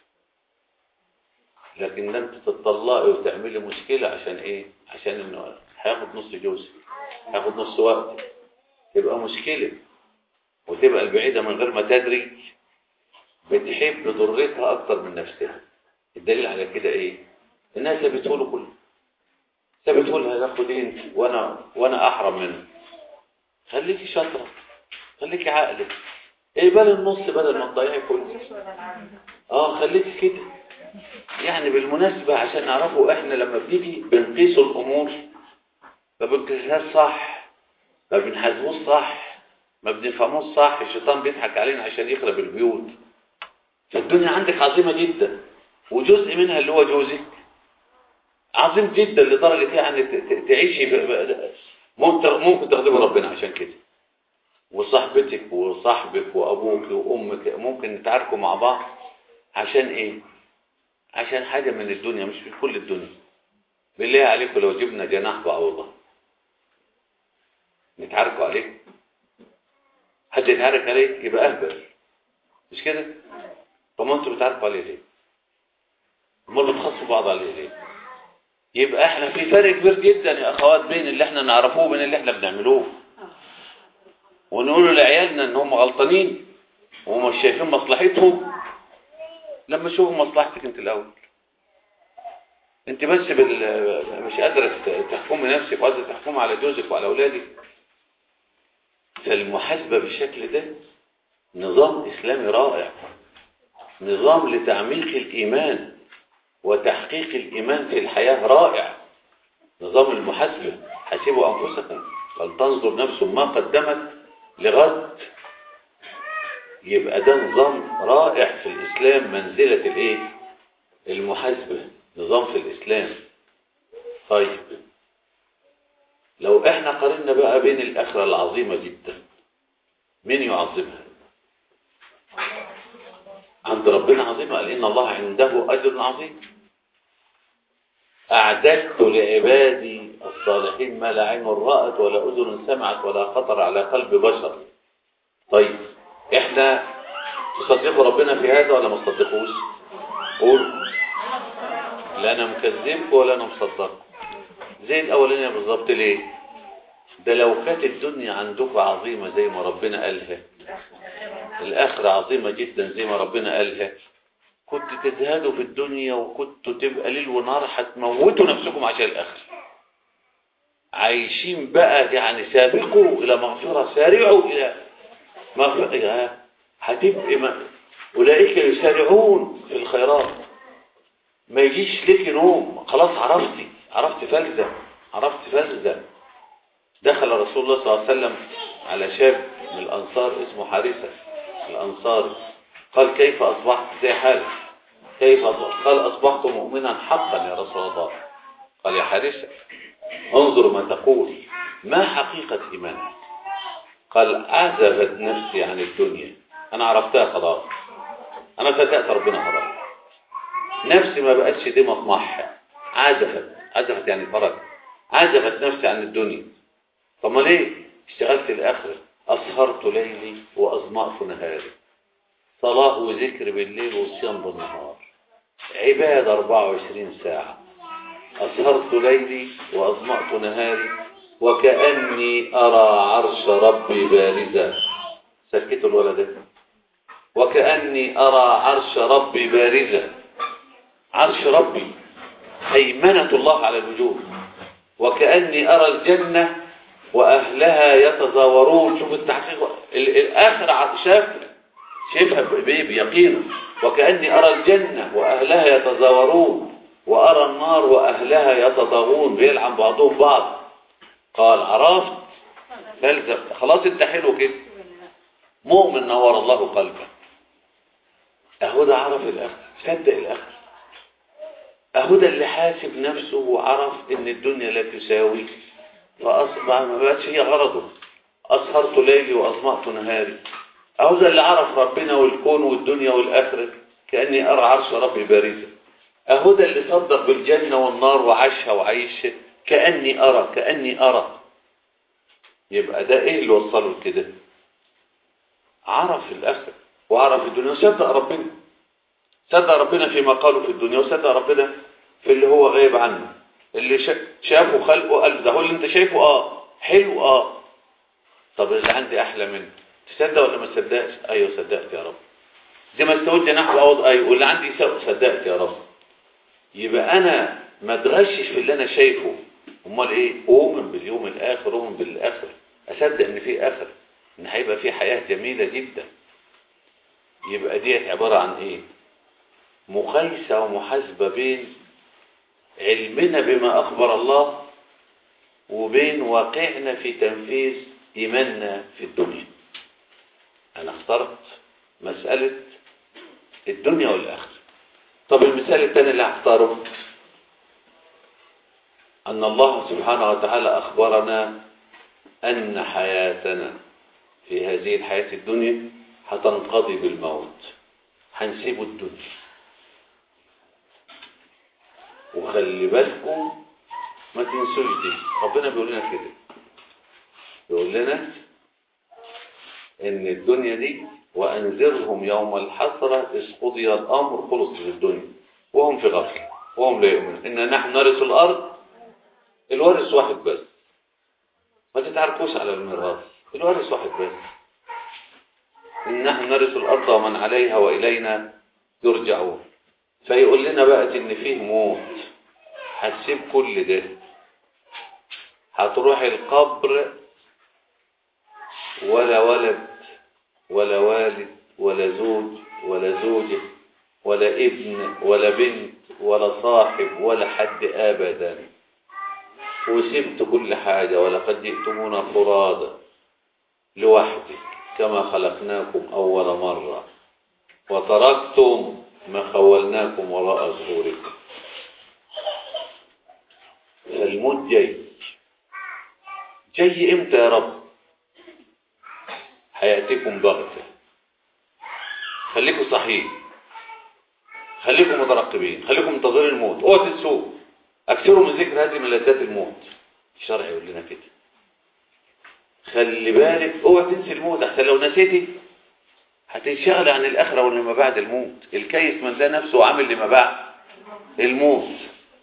لكن ده انت تطلقي وتعملي مشكلة عشان ايه عشان انه هياخد نص جوزي هياخد نص وقت تبقى مشكلة وتبقى البعيدة من غير ما تدري بتحب ضرتها اكتر من نفسها الدليل على كده ايه انها سابته له كله سابته لها ياخد ايه انت وانا وانا احرم منه خليكي شاطره خليكي عقلك ايه بال النص بدل ما تضيعي كله اه خليكي كده يعني بالمناسبة عشان نعرفوا احنا لما بنيجي بنقيس الامور ما بنقيسهاش صح ما بنحاسبوش صح ما بنفهموش صح الشيطان بيضحك علينا عشان يخرب البيوت فالدنيا عندك عظيمة جدا وجزء منها اللي هو جوزك عظيم جدا لدرجة يعني تعيشي ممكن ممكن تخدمي ربنا عشان كده وصاحبتك وصاحبك وابوك وامك ممكن نتعاركوا مع بعض عشان ايه عشان حاجة من الدنيا مش من كل الدنيا بالله عليكم لو جبنا جناح بعوضة نتعاركوا عليه حد يتعارك عليه يبقى اهبل مش كده طب ما انتوا بتعاركوا عليه ليه امال بتخصوا بعض عليه ليه يبقى احنا في فرق كبير جدا يا اخوات بين اللي احنا نعرفوه وبين اللي احنا بنعملوه ونقول لعيالنا ان هم غلطانين ومش شايفين مصلحتهم لما يشوفوا مصلحتك انت الاول انت بس بال... مش قادره تحكمي نفسك وقادره تحكمي على جوزك وعلى اولادك فالمحاسبه بالشكل ده نظام اسلامي رائع نظام لتعميق الايمان وتحقيق الإيمان في الحياة رائع نظام المحاسبة حاسبوا أنفسكم فلتنظر نفس ما قدمت لغد يبقى ده نظام رائع في الإسلام منزلة الإيه؟ المحاسبة نظام في الإسلام طيب لو احنا قارنا بقى بين الآخرة العظيمة جدا مين يعظمها عند ربنا عظيم قال إن الله عنده أجر عظيم أعددت لعبادي الصالحين ما لا عين رأت ولا أذن سمعت ولا خطر على قلب بشر طيب إحنا تصدقوا ربنا في هذا ولا ما تصدقوش قول لا أنا مكذبكم ولا أنا مصدقكم زي الأولانية بالظبط ليه ده لو كانت الدنيا عندكم عظيمة زي ما ربنا قالها الآخرة عظيمة جدا زي ما ربنا قالها كنت تزهدوا في الدنيا وكنتوا تبقى ليل ونهار هتموتوا نفسكم عشان الآخرة عايشين بقى يعني سابقوا إلى مغفرة سارعوا إلى مغفرة هتبقى ما أولئك يسارعون في الخيرات ما يجيش لك نوم خلاص عرفتي عرفت فلذة عرفت فلذة دخل رسول الله صلى الله عليه وسلم على شاب من الأنصار اسمه حارثة الأنصاري قال كيف أصبحت زي حالك كيف أصبحت قال أصبحت مؤمنا حقا يا رسول الله قال يا حارثة انظر ما تقول ما حقيقة إيمانك قال عزفت نفسي عن الدنيا أنا عرفتها خلاص أنا صدقت ربنا خلاص نفسي ما بقتش دي مطمحها عزفت عزفت يعني فرق عزفت نفسي عن الدنيا طب ما ليه اشتغلت الآخرة أسهرت ليلي وأظمأت نهاري صلاة وذكر بالليل وصيام بالنهار عبادة 24 ساعة أسهرت ليلي وأظمأت نهاري وكأني أرى عرش ربي بارزا سكتوا الولد وكأني أرى عرش ربي بارزا عرش ربي هيمنة الله على الوجود وكأني أرى الجنة وأهلها يتزاورون شوف التحقيق الآخر شاف شايفها بيقينا وكأني أرى الجنة وأهلها يتزاورون وأرى النار وأهلها يتضاغون بيلعن بعضهم بعض قال عرفت فلزم خلاص انت حلو كده مؤمن نور الله قلبه اهو ده عرف الاخر صدق الاخر اهو ده اللي حاسب نفسه وعرف ان الدنيا لا تساوي فاصبح ما بقتش هي غرضه أسهرت ليلي وأظمأت نهاري أهو ده اللي عرف ربنا والكون والدنيا والآخرة كأني أرى عرش ربي بارزا أهو ده اللي صدق بالجنة والنار وعاشها وعيشها كأني أرى كأني أرى يبقى ده إيه اللي وصله لكده عرف الآخرة وعرف الدنيا وصدق ربنا صدق ربنا فيما قاله في الدنيا وصدق ربنا في اللي هو غايب عنه اللي شا- شافه خلقه قال ده هو اللي انت شايفه اه حلو اه طب اللي عندي احلى منه تصدق ولا ما تصدقش ايوه صدقت يا رب زي ما استويت جناح العوض ايوه واللي عندي يساوي صدقت يا رب يبقى انا ما اتغشش في اللي انا شايفه امال ايه اؤمن باليوم الاخر اؤمن بالاخر اصدق ان في اخر ان هيبقى في حياه جميله جدا يبقى ديت عباره عن ايه مقايسه ومحاسبه بين علمنا بما اخبر الله وبين واقعنا في تنفيذ ايماننا في الدنيا انا اخترت مساله الدنيا والاخره طب المثال الثاني اللي هختاره أن الله سبحانه وتعالى أخبرنا أن حياتنا في هذه الحياة الدنيا هتنقضي بالموت هنسيب الدنيا وخلي بالكم ما تنسوش دي ربنا بيقول لنا كده بيقول لنا ان الدنيا دي وانذرهم يوم الحسرة اذ قضي الامر خلص في الدنيا وهم في غفلة وهم لا يؤمنون ان نحن نرث الارض الوارث واحد بس ما تتعرفوش على الميراث الوارث واحد بس ان نحن نرث الارض ومن عليها والينا يرجعون فيقول لنا بقى ان فيه موت هتسيب كل ده هتروح القبر ولا ولد ولا والد ولا زوج ولا زوجة ولا ابن ولا بنت ولا صاحب ولا حد أبدا وسبت كل حاجة ولقد جئتمونا فرادا لوحدك كما خلقناكم أول مرة وتركتم ما خولناكم وراء ظهوركم فالموت جاي جاي امتى يا رب هيأتيكم بغتة خليكم صحيح خليكم مترقبين خليكم منتظرين الموت اوعوا تنسوه اكثروا من ذكر هذه ملذات الموت الشرع يقول لنا كده خلي بالك اوعى تنسي الموت احسن لو نسيتي هتنشغل عن الاخره واللي ما بعد الموت الكيس من ده نفسه عامل لما بعد الموت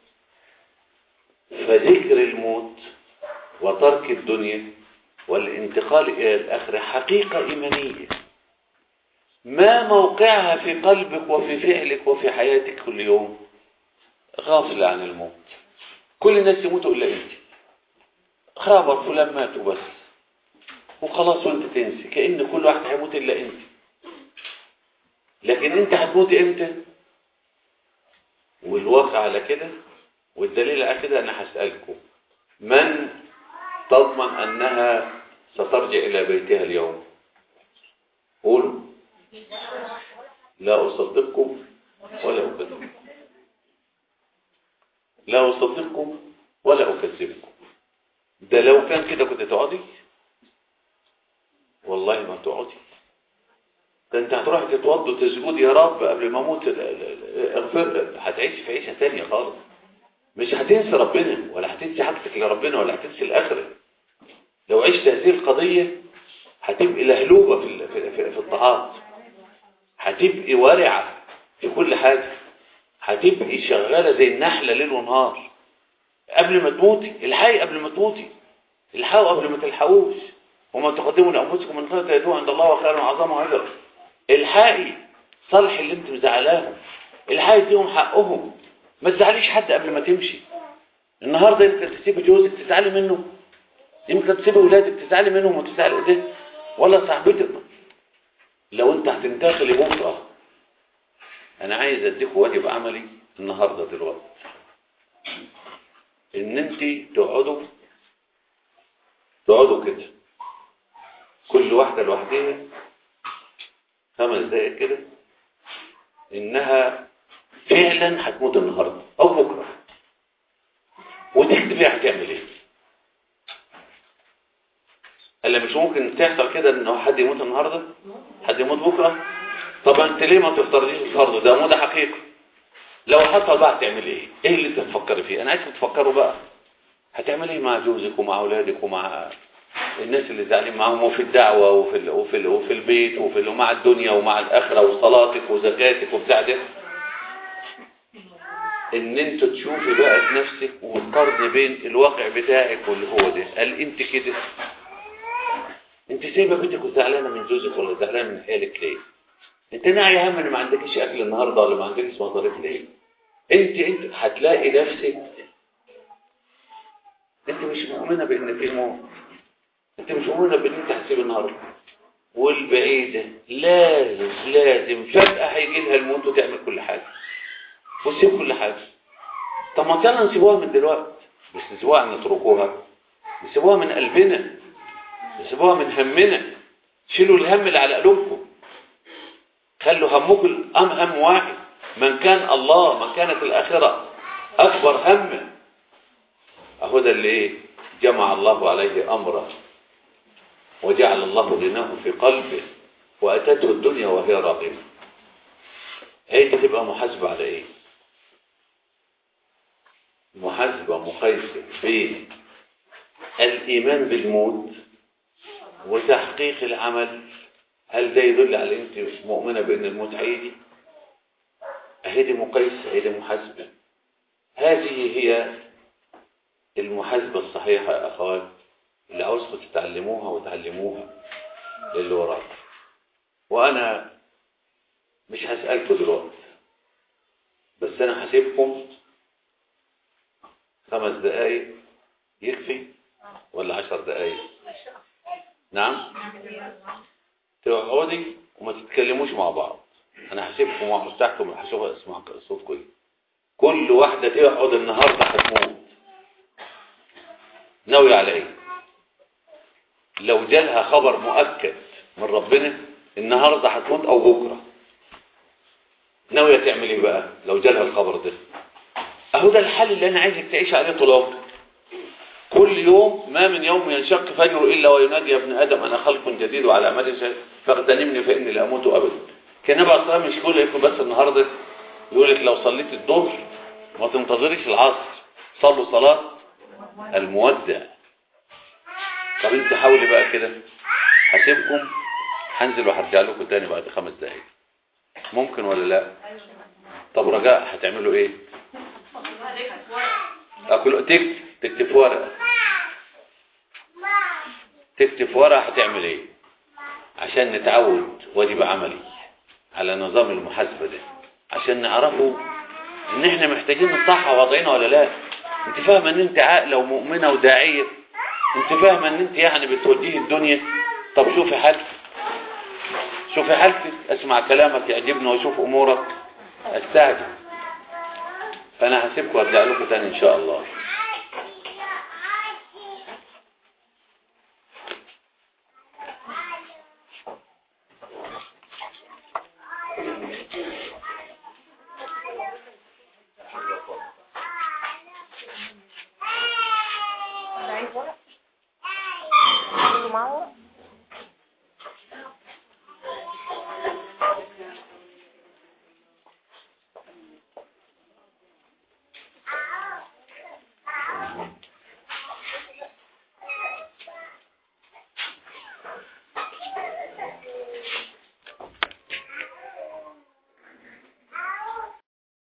فذكر الموت وترك الدنيا والانتقال إلى الآخرة حقيقة إيمانية ما موقعها في قلبك وفي فعلك وفي حياتك كل يوم غافل عن الموت كل الناس يموتوا إلا أنت خابر فلان مات وبس وخلاص وانت تنسي كأن كل واحد هيموت إلا أنت لكن انت هتموت امتى والواقع على كده والدليل على كده انا هسألكم من تضمن انها سترجع الى بيتها اليوم قولوا لا اصدقكم ولا اكذبكم لا اصدقكم ولا اكذبكم ده لو كان كده كنت تقعدي والله ما تقعدي ده انت هتروح تتوضى وتسجد يا رب قبل ما اموت اغفر هتعيش في عيشه ثانيه خالص مش هتنسى ربنا ولا هتنسي حاجتك لربنا ولا هتنسي الاخره لو عشت هذه القضيه هتبقي لهلوبه في في, في, في الطاعات هتبقي ورعه في كل حاجه هتبقي شغاله زي النحله ليل ونهار قبل ما تموتي الحقي قبل ما تموتي الحقوا قبل ما تلحقوش وما تقدموا لانفسكم من خير تجدوه عند الله وخير وعظام اجر الحقي صالح اللي انت مزعلاهم الحقي اديهم حقهم ما تزعليش حد قبل ما تمشي النهارده يمكن تسيبي جوزك تزعلي منه يمكن تسيبي ولادك تزعلي منهم وتزعلي ده ولا صاحبتك لو انت هتنتقلي بكره انا عايز اديك واجب عملي النهارده دلوقتي ان انت تقعدوا تقعدوا كده كل واحده لوحدها خمس دقايق كده انها فعلا هتموت النهارده او بكره وتكتب هتعمل ايه قال لي مش ممكن تحصل كده ان حد يموت النهارده حد يموت بكره طب انت ليه ما تفترضيش الفرض ده مو ده حقيقه لو حصل بقى هتعمل ايه ايه اللي انت تفكري فيه انا عايزك تفكروا بقى هتعمل ايه مع جوزك ومع اولادك ومع الناس اللي زعلين معاهم وفي الدعوه وفي ال وفي ال وفي البيت وفي ال ومع الدنيا ومع الاخره وصلاتك وزكاتك وبتاع ده ان انت تشوفي بقى في نفسك وتقارني بين الواقع بتاعك واللي هو ده قال انت كده انت سايبه بنتك وزعلانه من جوزك ولا زعلانه من حالك ليه انت ناعي هم ان ما عندكش اكل النهارده ولا ما عندكش مصاريف ليه انت انت هتلاقي نفسك انت مش مؤمنه بان في موت انت مش مؤمنه بان انت هتسيب النهارده والبعيده لازم لازم فجاه هيجي لها الموت وتعمل كل حاجه وتسيب كل حاجه طب ما يلا نسيبوها من دلوقتي مش نسيبوها نتركوها نسيبوها من قلبنا نسيبوها من همنا شيلوا الهم اللي على قلوبكم خلوا همكم أم هم واحد من كان الله من كانت الآخرة أكبر هم أهو ده اللي إيه جمع الله عليه أمره وجعل الله غناه في قلبه وأتته الدنيا وهي راغمة هي تبقى محاسبة على إيه محاسبة مقايسة بين الإيمان بالموت وتحقيق العمل هل ده يدل على انت مؤمنة بان الموت هيجي اهي دي مقايسة اهي دي محاسبة هذه هي المحاسبة الصحيحة يا اخوات اللي عاوزكم تتعلموها وتعلموها للي وراك وانا مش هسألكم دلوقتي بس انا هسيبكم خمس دقايق يكفي ولا عشر دقايق نعم تقعدي وما تتكلموش مع بعض انا هسيبكم ومفتاحكم هشوف اسمع صوتكم ايه كل واحدة تقعد النهاردة هتموت ناوي على ايه لو جالها خبر مؤكد من ربنا النهاردة هتموت او بكرة ناوية تعمل ايه بقى لو جالها الخبر ده اهو ده الحل اللي انا عايزك تعيش عليه طول عمرك كل يوم ما من يوم ينشق فجر إلا وينادي يا ابن آدم أنا خلق جديد وعلى عمل فاغتنمني فإني لا أموت أبدا كان بقى صلاة مش كل يكون بس النهاردة يقول لك لو صليت الظهر ما تنتظريش العصر صلوا صلاة المودع طب انت حاولي بقى كده هسيبكم هنزل وهرجع لكم تاني بعد خمس دقايق ممكن ولا لا طب رجاء هتعملوا ايه اكل تكتب تكتب في ورقه تكتب في ورقه هتعمل ايه عشان نتعود واجب عملي على نظام المحاسبه ده عشان نعرفوا ان احنا محتاجين نصحح وضعنا ولا لا انت فاهمه ان انت عاقله ومؤمنه وداعيه انت فاهمه ان انت يعني بتوجهي الدنيا طب شوفي حالك شوفي حالتك اسمع كلامك يعجبني واشوف امورك استعجب فانا هسيبكم وارجع لكم تاني ان شاء الله عايز ورق؟ معاه ورق؟